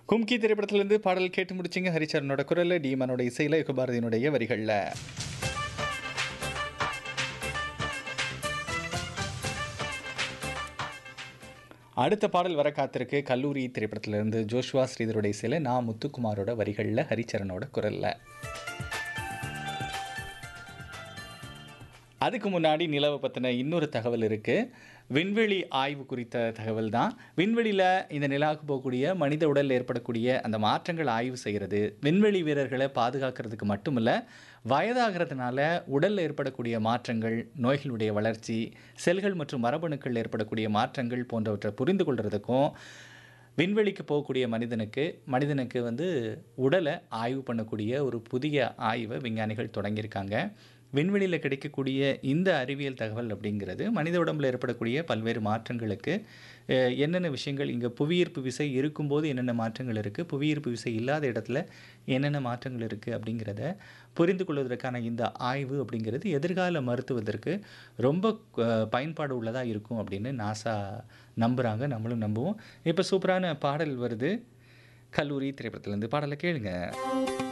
கும்கி திரைப்படத்திலிருந்து பாடல் கேட்டு முடிச்சிங்க ஹரிச்சரனோட குரல்ல டீமனோட இசையில யுகபாரதியினுடைய வரிகள்ல அடுத்த பாடல் வர காத்திருக்கு கல்லூரி திரைப்படத்திலிருந்து ஜோஷ்வா ஸ்ரீதரோட இசையில நான் முத்துக்குமாரோட வரிகளில் ஹரிச்சரனோட குரல்ல அதுக்கு முன்னாடி நிலவை பற்றின இன்னொரு தகவல் இருக்குது விண்வெளி ஆய்வு குறித்த தகவல் தான் விண்வெளியில் இந்த நிலாவுக்கு போகக்கூடிய மனித உடலில் ஏற்படக்கூடிய அந்த மாற்றங்கள் ஆய்வு செய்கிறது விண்வெளி வீரர்களை பாதுகாக்கிறதுக்கு மட்டுமல்ல வயதாகிறதுனால உடலில் ஏற்படக்கூடிய மாற்றங்கள் நோய்களுடைய வளர்ச்சி செல்கள் மற்றும் மரபணுக்கள் ஏற்படக்கூடிய மாற்றங்கள் போன்றவற்றை புரிந்து கொள்கிறதுக்கும் விண்வெளிக்கு போகக்கூடிய மனிதனுக்கு மனிதனுக்கு வந்து உடலை ஆய்வு பண்ணக்கூடிய ஒரு புதிய ஆய்வை விஞ்ஞானிகள் தொடங்கியிருக்காங்க விண்வெளியில் கிடைக்கக்கூடிய இந்த அறிவியல் தகவல் அப்படிங்கிறது மனித உடம்பில் ஏற்படக்கூடிய பல்வேறு மாற்றங்களுக்கு அஹ், என்னென்ன விஷயங்கள் இங்கே புவியீர்ப்பு விசை இருக்கும்போது என்னென்ன மாற்றங்கள் இருக்குது புவியீர்ப்பு விசை இல்லாத இடத்துல என்னென்ன மாற்றங்கள் இருக்குது அப்படிங்கிறத புரிந்து கொள்வதற்கான இந்த ஆய்வு அப்படிங்கிறது எதிர்கால மருத்துவத்திற்கு ரொம்ப அஹ், பயன்பாடு உள்ளதாக இருக்கும் அப்படின்னு நாசா நம்புகிறாங்க நம்மளும் நம்புவோம் இப்போ சூப்பரான பாடல் வருது கல்லூரி திரைப்படத்துலேருந்து பாடலை கேளுங்க